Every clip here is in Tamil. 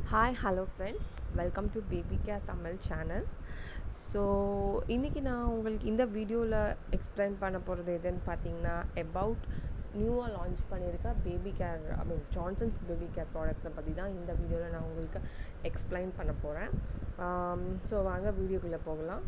Hi hello friends welcome to baby care Tamil channel so இன்றைக்கி நான் உங்களுக்கு இந்த வீடியோவில் எக்ஸ்பிளைன் பண்ண போகிறது எதுன்னு பார்த்தீங்கன்னா அபவுட் நியூவாக லான்ச் பண்ணியிருக்க baby care I mean Johnson's baby care ப்ராடக்ட்ஸை பற்றி தான் இந்த வீடியோவில் நான் உங்களுக்கு எக்ஸ்பிளைன் பண்ண போகிறேன் ஸோ வாங்க வீடியோக்குள்ளே போகலாம்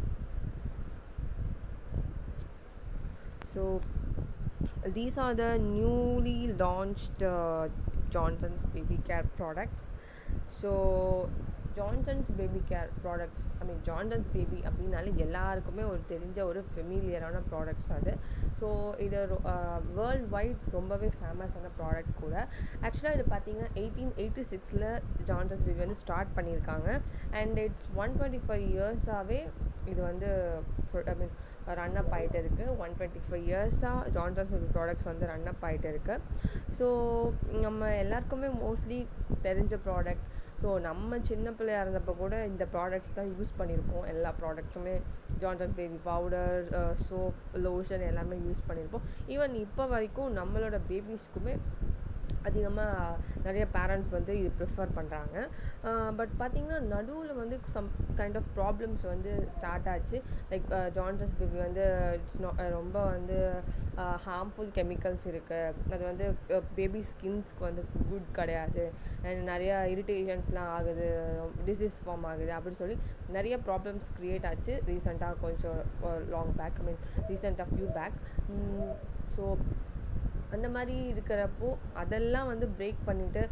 so these are the newly launched uh, Johnson's baby care products. So Johnson's baby care products I mean Johnson's baby அப்படின்னாலே எல்லாருக்குமே ஒரு தெரிஞ்ச ஒரு ஃபெமிலியரான ப்ராடக்ட்ஸ் அது ஸோ இது வேர்ல்ட் வைட் ரொம்பவே ஃபேமஸான ப்ராடக்ட் கூட ஆக்சுவலாக இது பார்த்தீங்கன்னா எயிட்டீன் எயிட்டி சிக்ஸில் ஜான்சன்ஸ் பேபி வந்து ஸ்டார்ட் பண்ணியிருக்காங்க and it's one twenty five இயர்ஸாகவே இது வந்து ஐ மீன் ரன் அப் ஆகிட்டு இருக்குது ஒன் டுவெண்ட்டி ஃபைவ் இயர்ஸாக ஜான்சன்ஸ் பேபி ப்ராடக்ட்ஸ் வந்து ரன் அப் ஆகிட்டு இருக்குது ஸோ நம்ம எல்லாருக்குமே மோஸ்ட்லி தெரிஞ்ச ப்ராடக்ட் ஸோ நம்ம சின்ன பிள்ளையாக இருந்தப்போ கூட இந்த ப்ராடக்ட்ஸ் தான் யூஸ் பண்ணியிருப்போம் எல்லா ப்ராடக்ட்ஸுமே Johnson baby powder soap lotion எல்லாமே யூஸ் பண்ணியிருப்போம் ஈவன் இப்போ வரைக்கும் நம்மளோட பேபிஸ்க்குமே அதிகமாக நிறைய பேரண்ட்ஸ் வந்து இது ப்ரிஃபர் பண்ணுறாங்க பட் பார்த்திங்கன்னா நடுவில் வந்து சம் கைண்ட் ஆஃப் ப்ராப்ளம்ஸ் வந்து ஸ்டார்ட் ஆச்சு லைக் ஜான்சஸ் பேபி வந்து இட்ஸ் நா ரொம்ப வந்து ஹார்ம்ஃபுல் கெமிக்கல்ஸ் இருக்குது அது வந்து பேபி ஸ்கின்ஸ்க்கு வந்து குட் கிடையாது அண்ட் நிறையா இரிட்டேஷன்ஸ்லாம் ஆகுது டிசீஸ் ஃபார்ம் ஆகுது அப்படின்னு சொல்லி நிறைய ப்ராப்ளம்ஸ் க்ரியேட் ஆச்சு ரீசெண்டாக கொஞ்சம் லாங் பேக் ஐ மீன் ரீசெண்டாக ஃபியூ பேக் ஸோ அந்த மாதிரி இருக்கிறப்போ அதெல்லாம் வந்து பிரேக் பண்ணிவிட்டு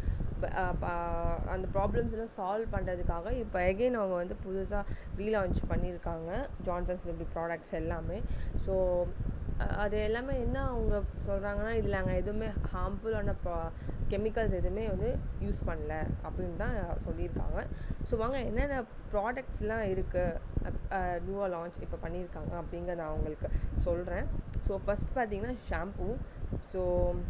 அந்த ப்ராப்ளம்ஸ்லாம் சால்வ் பண்ணுறதுக்காக இப்போ எகெயின் அவங்க வந்து புதுசாக ரீலான்ச் பண்ணியிருக்காங்க ஜான்சன்ஸ் பேபி ப்ராடக்ட்ஸ் எல்லாமே ஸோ அது எல்லாமே என்ன அவங்க சொல்கிறாங்கன்னா இதில் நாங்கள் எதுவுமே ஹார்ம்ஃபுல்லான ப்ரா கெமிக்கல்ஸ் எதுவுமே வந்து யூஸ் பண்ணல அப்படின்னு தான் சொல்லியிருக்காங்க ஸோ வாங்க என்னென்ன ப்ராடக்ட்ஸ்லாம் இருக்குது நியூவாக லான்ச் இப்போ பண்ணியிருக்காங்க அப்படிங்க நான் உங்களுக்கு சொல்கிறேன் ஸோ ஃபஸ்ட் பார்த்தீங்கன்னா ஷாம்பூ ஸோ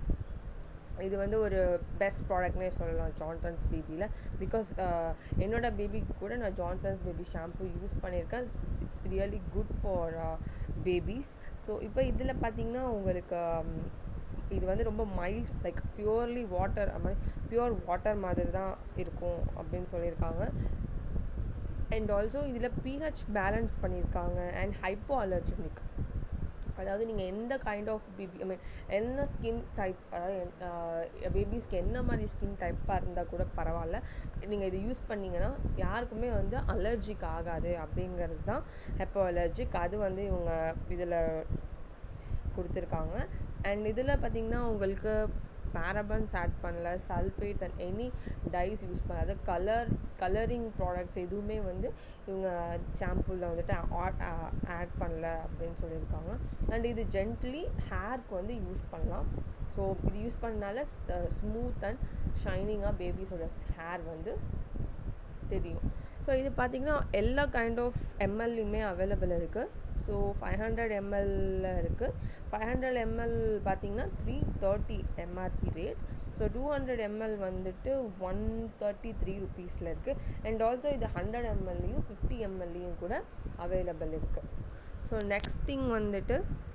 இது வந்து ஒரு பெஸ்ட் ப்ராடக்ட்னே சொல்லலாம் ஜான்சன்ஸ் பேபியில் பிகாஸ் என்னோடய பேபிக்கு கூட நான் ஜான்சன்ஸ் பேபி ஷாம்பு யூஸ் பண்ணியிருக்கேன் it's really good for babies so இப்போ இதில் பார்த்திங்கன்னா உங்களுக்கு இது வந்து ரொம்ப மைல்ட் லைக் பியூர்லி வாட்டர் அது மாதிரி பியூர் வாட்டர் மாதிரி தான் இருக்கும் அப்படின்னு சொல்லியிருக்காங்க அண்ட் ஆல்சோ இதில் பிஹெச் பேலன்ஸ் பண்ணியிருக்காங்க அண்ட் ஹைப்போ அலர்ஜெனிக் அதாவது நீங்கள் எந்த kind of baby I mean என்ன ஸ்கின் டைப் அதாவது பேபிஸ்க்கு என்ன மாதிரி ஸ்கின் டைப்பாக இருந்தால் கூட பரவாயில்ல நீங்கள் இதை யூஸ் பண்ணிங்கன்னா யாருக்குமே வந்து அலர்ஜிக் ஆகாது அப்படிங்கிறது தான் ஹெப்போ அலர்ஜிக் அது வந்து இவங்க இதில் கொடுத்துருக்காங்க அண்ட் இதில் பார்த்திங்கன்னா உங்களுக்கு பேரபன்ஸ் ஆட் பண்ணல sulphates and any dyes use பண்ணாத கலர் கலரிங் ப்ராடக்ட்ஸ் எதுவுமே வந்து இவங்க ஷாம்பூவில் வந்துட்டு ஆட் பண்ணல அப்படின்னு சொல்லியிருக்காங்க அண்ட் இது ஜென்ட்லி ஹேர்க்கு வந்து யூஸ் பண்ணலாம் ஸோ இது யூஸ் பண்ணனால ஸ்மூத் அண்ட் ஷைனிங்காக பேபிஸோட ஹேர் வந்து தெரியும் ஸோ இது பார்த்திங்கன்னா எல்லா கைண்ட் ஆஃப் எம்எல்லையுமே அவைலபிள் இருக்குது ஸோ ஃபைவ் ஹண்ட்ரட் எம்எல்ல இருக்குது ஃபைவ் ஹண்ட்ரட் எம்எல் பார்த்தீங்கன்னா three thirty MRP rate so two hundred ML வந்துட்டு ஒன் தேர்ட்டி த்ரீ ருபீஸில் இருக்குது அண்ட் ஆல்சோ இது ஹண்ட்ரட் எம்எல்லையும் ஃபிஃப்டி எம்எல்லையும் கூட அவைலபிள் இருக்குது ஸோ நெக்ஸ்ட் திங் வந்துட்டு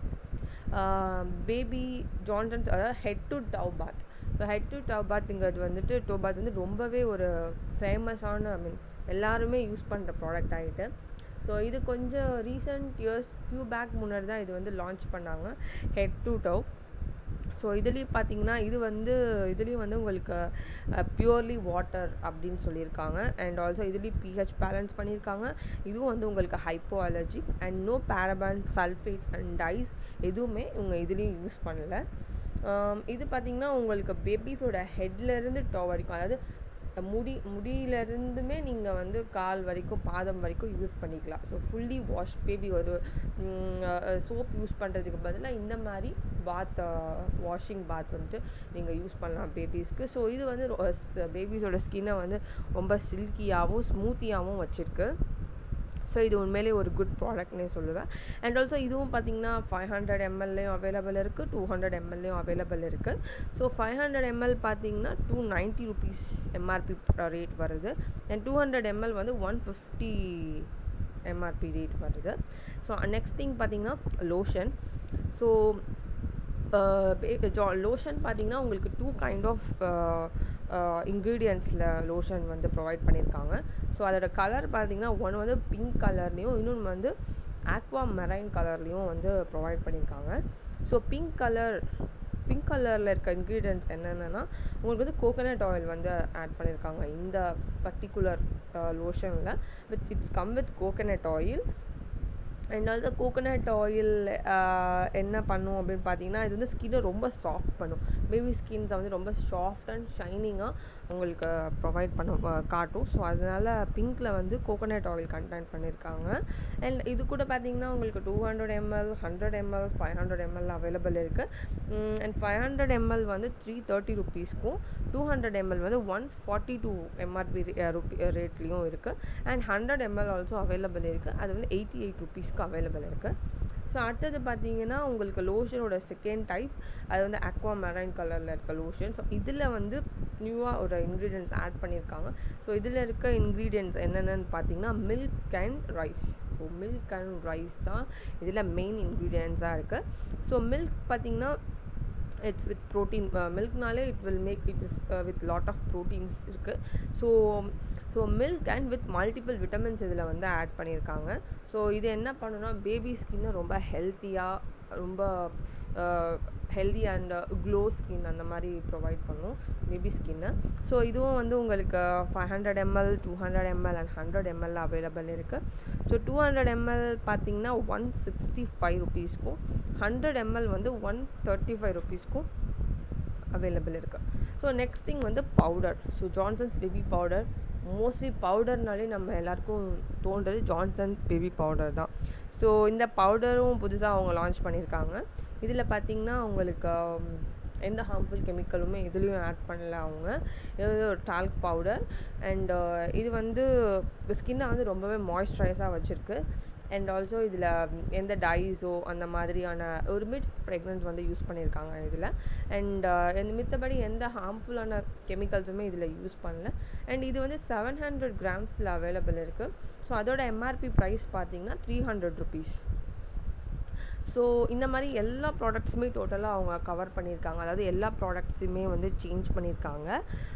பேபி ஜான்சன்ஸ் அதாவது head to toe bath so head to toe பாத்துங்கிறது வந்துட்டு டோ பாத் வந்து ரொம்பவே ஒரு ஃபேமஸான ஐ மீன் எல்லாருமே யூஸ் பண்ணுற ப்ராடக்ட் ஆகிட்டு ஸோ இது கொஞ்சம் ரீசெண்ட் இயர்ஸ் ஃபியூ பேக் முன்னாடி தான் இது வந்து லான்ச் பண்ணாங்க ஹெட் டு டவ் ஸோ இதுலேயும் பார்த்தீங்கன்னா இது வந்து இதுலேயும் வந்து உங்களுக்கு பியூர்லி வாட்டர் அப்படின்னு சொல்லியிருக்காங்க அண்ட் ஆல்சோ இதுலேயும் பிஹெச் பேலன்ஸ் பண்ணியிருக்காங்க இதுவும் வந்து உங்களுக்கு hypo allergic and no paraben sulphates and dyes எதுவுமே இவங்க இதுலேயும் யூஸ் பண்ணலை இது பார்த்திங்கன்னா உங்களுக்கு பேபிஸோட ஹெட்லேருந்து டோ வரைக்கும் அதாவது முடி முடியிலேருந்துமே நீங்கள் வந்து கால் வரைக்கும் பாதம் வரைக்கும் யூஸ் பண்ணிக்கலாம் ஸோ ஃபுல்லி வாஷ் பேபி ஒரு சோப் யூஸ் பண்ணுறதுக்கு பதிலாக இந்த மாதிரி பாத் வாஷிங் பாத் வந்துட்டு நீங்கள் யூஸ் பண்ணலாம் பேபிஸ்க்கு ஸோ இது வந்து பேபிஸோட ஸ்கின்னை வந்து ரொம்ப சில்கியாகவும் ஸ்மூத்தியாகவும் வச்சுருக்கு ஸோ இது உண்மையிலே ஒரு குட் ப்ராடக்ட்னே சொல்லுவேன் அண்ட் ஆல்சோ இதுவும் பார்த்தீங்கன்னா ஃபைவ் ஹண்ட்ரட் எம்எல்லையும் அவைலபிள் இருக்குது டூ ஹண்ட்ரட் எம்எல்லையும் அவைலபிள் இருக்குது ஸோ ஃபைவ் ஹண்ட்ரட் எம்எல் பார்த்தீங்கன்னா two ninety rupees MRP rate வருது அண்ட் டூ ஹண்ட்ரட் எம்எல் வந்து ஒன் ஃபிஃப்டி எம்ஆர்பி ரேட் வருது ஸோ நெக்ஸ்ட் திங் பார்த்தீங்கன்னா லோஷன் ஸோ லோஷன் பார்த்தீங்கன்னா உங்களுக்கு டூ கைண்ட் ஆஃப் இன்க்ரீடியன்ஸில் லோஷன் வந்து ப்ரொவைட் பண்ணியிருக்காங்க ஸோ அதோட கலர் பார்த்தீங்கன்னா ஒன்று வந்து பிங்க் கலர்லேயும் இன்னொன்று வந்து ஆக்வா மெரைன் கலர்லேயும் வந்து ப்ரொவைட் பண்ணியிருக்காங்க ஸோ பிங்க் கலர் பிங்க் கலரில் இருக்க இன்க்ரீடியன்ஸ் என்னென்னா உங்களுக்கு வந்து கோகோனட் ஆயில் வந்து ஆட் பண்ணியிருக்காங்க இந்த பர்டிகுலர் லோஷனில் with it's come with coconut oil and also coconut oil என்ன பண்ணும் அப்படின்னு பார்த்தீங்கன்னா இது வந்து ஸ்கின்னை ரொம்ப சாஃப்ட் பண்ணும் பேபி ஸ்கின்ஸை வந்து ரொம்ப சாஃப்ட் அண்ட் ஷைனிங்காக உங்களுக்கு ப்ரொவைட் பண்ண காட்டும் ஸோ அதனால் பிங்க்கில் வந்து கோகோனட் ஆயில் கண்டென்ட் பண்ணியிருக்காங்க அண்ட் இது கூட பார்த்தீங்கன்னா உங்களுக்கு two hundred ML hundred ML five hundred ML available இருக்குது அண்ட் ஃபைவ் ஹண்ட்ரட் எம்எல் வந்து த்ரீ தேர்ட்டி ருபீஸ்க்கும் டூ ஹண்ட்ரட் எம்எல் வந்து one forty two MRP rupee ரேட்லேயும் இருக்குது and hundred ML also available இருக்குது அது வந்து எயிட்டி எயிட் ருபீஸ்க்கு அவைலபிள் இருக்குது ஸோ அடுத்தது பார்த்தீங்கன்னா உங்களுக்கு லோஷனோட செகண்ட் டைப் அது வந்து அக்வா மெரைன் கலரில் இருக்க லோஷன் ஸோ இதில் வந்து நியூவாக ஒரு இன்க்ரீடியன்ஸ் ஆட் பண்ணியிருக்காங்க ஸோ இதில் இருக்க இன்க்ரீடியன்ஸ் என்னென்னு பார்த்தீங்கன்னா milk and rice so milk and rice தான் இதில் மெயின் இன்க்ரீடியன்ஸாக இருக்குது ஸோ மில்க் பார்த்தீங்கன்னா இட்ஸ் வித் ப்ரோட்டீன் மில்க்னாலே it will make it is with lot of proteins இருக்குது so so milk and with multiple vitamins இதில் வந்து ஆட் பண்ணியிருக்காங்க ஸோ இது என்ன பண்ணுன்னா பேபி ஸ்கின்னை ரொம்ப ஹெல்த்தியாக ரொம்ப ஹெல்தி அண்ட் க்ளோ ஸ்கின் அந்த மாதிரி ப்ரொவைட் பண்ணும் பேபி ஸ்கின்னை ஸோ இதுவும் வந்து உங்களுக்கு five hundred ML two hundred ML and hundred ML available இருக்குது ஸோ டூ ஹண்ட்ரட் எம்எல் பார்த்தீங்கன்னா ஒன் சிக்ஸ்டி ஃபைவ் ருபீஸ்க்கும் ஹண்ட்ரட் எம்எல் வந்து ஒன் தேர்ட்டி ஃபைவ் ருபீஸ்க்கும் அவைலபிள் இருக்குது ஸோ நெக்ஸ்ட் திங் வந்து powder so Johnson's baby powder mostly பவுடர்னாலே நம்ம எல்லாருக்கும் தோன்றது ஜான்சன்ஸ் பேபி பவுடர் தான் ஸோ இந்த பவுடரும் புதுசாக அவங்க லான்ச் பண்ணியிருக்காங்க இதில் பார்த்திங்கன்னா உங்களுக்கு எந்த ஹார்ம்ஃபுல் கெமிக்கலுமே இதுலேயும் ஆட் பண்ணல அவங்க இது வந்து ஒரு டால்க் பவுடர் அண்ட் இது வந்து ஸ்கின்னை வந்து ரொம்பவே மாய்ஸ்சரைஸாக வச்சுருக்கு அண்ட் ஆல்சோ இதில் எந்த டைஸோ அந்த மாதிரியான ஒரு மிட் ஃப்ரெக்ரன்ஸ் வந்து யூஸ் பண்ணியிருக்காங்க இதில் அண்ட் இந்த மித்தபடி எந்த ஹார்ம்ஃபுல்லான கெமிக்கல்ஸுமே இதில் யூஸ் பண்ணல அண்ட் இது வந்து செவன் ஹண்ட்ரட் கிராம்ஸில் அவைலபிள் இருக்குது ஸோ அதோட எம்ஆர்பி ப்ரைஸ் பார்த்தீங்கன்னா த்ரீ ஹண்ட்ரட் ருபீஸ் ஸோ இந்த மாதிரி எல்லா ப்ராடக்ட்ஸுமே டோட்டலாக அவங்க கவர் பண்ணியிருக்காங்க அதாவது எல்லா ப்ராடக்ட்ஸுமே வந்து சேஞ்ச் பண்ணியிருக்காங்க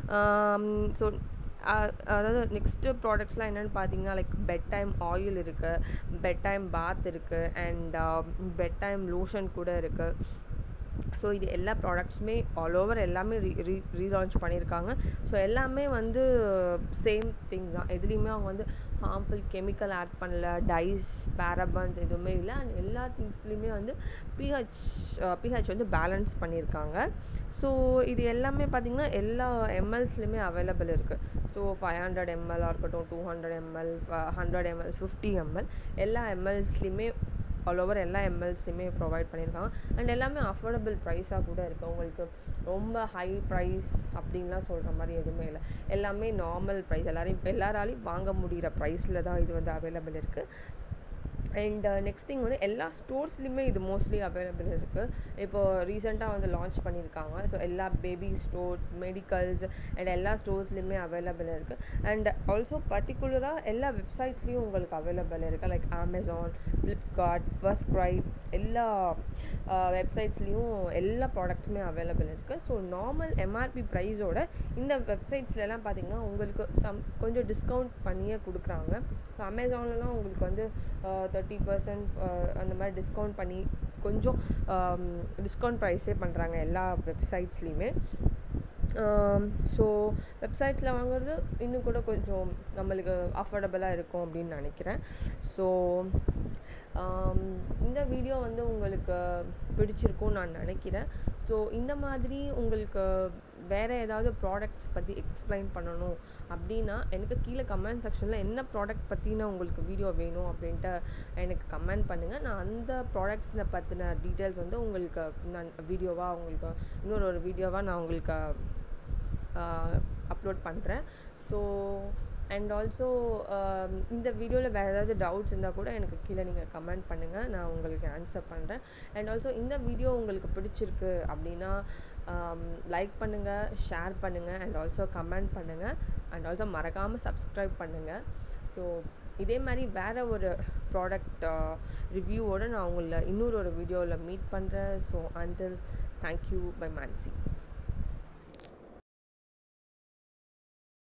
ஸோ அதாவது நெக்ஸ்ட்டு ப்ராடக்ட்ஸ்லாம் என்னென்னு பார்த்தீங்கன்னா லைக் பெட் டைம் ஆயில் இருக்குது பெட் டைம் பாத் இருக்குது அண்ட் பெட் டைம் லோஷன் கூட இருக்குது ஸோ இது எல்லா ப்ராடக்ட்ஸுமே ஆல் ஓவர் எல்லாமே ரீ ரீ ரீலான்ச் பண்ணியிருக்காங்க ஸோ எல்லாமே வந்து சேம் திங் தான் எதுலேயுமே அவங்க வந்து ஹார்ம்ஃபுல் கெமிக்கல் ஆட் பண்ணல டைஸ் பேரபன்ஸ் எதுவுமே இல்லை அண்ட் எல்லா திங்ஸ்லேயுமே வந்து பிஹெச் பிஹெச் வந்து பேலன்ஸ் பண்ணியிருக்காங்க ஸோ இது எல்லாமே பார்த்திங்கன்னா எல்லா எம்எல்ஸ்லேயுமே அவைலபிள் இருக்குது ஸோ ஃபைவ் ஹண்ட்ரட் எம்எல்லாக இருக்கட்டும் two hundred ML hundred ML fifty ML எல்லா எம்எல்ஸ்லேயுமே ஆல் ஓவர் எல்லா எம்எல்ஸ்லையுமே ப்ரொவைட் பண்ணியிருக்காங்க அண்ட் எல்லாமே அஃபோர்டபுள் ப்ரைஸாக கூட இருக்குது உங்களுக்கு ரொம்ப ஹை ப்ரைஸ் அப்படின்லாம் சொல்கிற மாதிரி எதுவுமே இல்லை எல்லாமே நார்மல் ப்ரைஸ் எல்லாரையும் எல்லாராலையும் வாங்க முடிகிற ப்ரைஸில் தான் இது வந்து அவைலபிள் இருக்குது அண்ட் நெக்ஸ்ட் திங் வந்து எல்லா ஸ்டோர்ஸ்லையுமே இது மோஸ்ட்லி அவைலபிள் இருக்குது இப்போது ரீசெண்டாக வந்து லான்ச் பண்ணியிருக்காங்க ஸோ எல்லா பேபி ஸ்டோர்ஸ் மெடிக்கல்ஸ் அண்ட் எல்லா ஸ்டோர்ஸ்லையுமே அவைலபிள் இருக்குது அண்ட் ஆல்சோ பர்டிகுலராக எல்லா வெப்சைட்ஸ்லேயும் உங்களுக்கு அவைலபிள் இருக்குது like Amazon Flipkart FirstCry எல்லா வெப்சைட்ஸ்லேயும் எல்லா ப்ராடக்ட்ஸுமே அவைலபிள் இருக்குது ஸோ நார்மல் எம்ஆர்பி ப்ரைஸோட இந்த வெப்சைட்ஸ்லலாம் பார்த்திங்கன்னா உங்களுக்கு சம் கொஞ்சம் டிஸ்கவுண்ட் பண்ணியே கொடுக்குறாங்க ஸோ அமேசான்லலாம் உங்களுக்கு வந்து தேர்ட்டி பர்சன்ட் அந்த மாதிரி டிஸ்கவுண்ட் பண்ணி கொஞ்சம் டிஸ்கவுண்ட் ப்ரைஸே பண்ணுறாங்க எல்லா வெப்சைட்ஸ்லேயுமே ஸோ வெப்சைட்ஸில் வாங்குறது இன்னும் கூட கொஞ்சம் நம்மளுக்கு அஃபோர்டபுளாக இருக்கும் அப்படின்னு நினைக்கிறேன் ஸோ இந்த வீடியோ வந்து உங்களுக்கு பிடிச்சிருக்கும்னு நான் நினைக்கிறேன் ஸோ இந்த மாதிரி உங்களுக்கு வேறு ஏதாவது ப்ராடக்ட்ஸ் பற்றி எக்ஸ்பிளைன் பண்ணணும் அப்படின்னா எனக்கு கீழே கமெண்ட் செக்ஷனில் என்ன ப்ராடக்ட் பற்றின உங்களுக்கு வீடியோ வேணும் அப்படின்ட்டு எனக்கு கமெண்ட் பண்ணுங்கள் நான் அந்த ப்ராடக்ட்ஸில் பற்றின டீட்டெயில்ஸ் வந்து உங்களுக்கு நான் வீடியோவாக உங்களுக்கு இன்னொரு ஒரு வீடியோவாக நான் உங்களுக்கு அப்லோட் பண்ணுறேன் ஸோ அண்ட் ஆல்சோ இந்த வீடியோவில் வேறு ஏதாவது டவுட்ஸ் இருந்தால் கூட எனக்கு கீழே நீங்கள் கமெண்ட் பண்ணுங்கள் நான் உங்களுக்கு ஆன்சர் பண்ணுறேன் அண்ட் ஆல்சோ இந்த வீடியோ உங்களுக்கு பிடிச்சிருக்கு அப்படின்னா லைக் பண்ணுங்கள் ஷேர் பண்ணுங்கள் அண்ட் ஆல்சோ கமெண்ட் பண்ணுங்கள் அண்ட் ஆல்சோ மறக்காமல் சப்ஸ்கிரைப் பண்ணுங்கள் ஸோ இதே மாதிரி வேறு ஒரு ப்ராடக்ட் ரிவ்யூவோடு நான் உங்களை இன்னொரு ஒரு வீடியோவில் மீட் பண்ணுறேன் so until thank you bye Mansi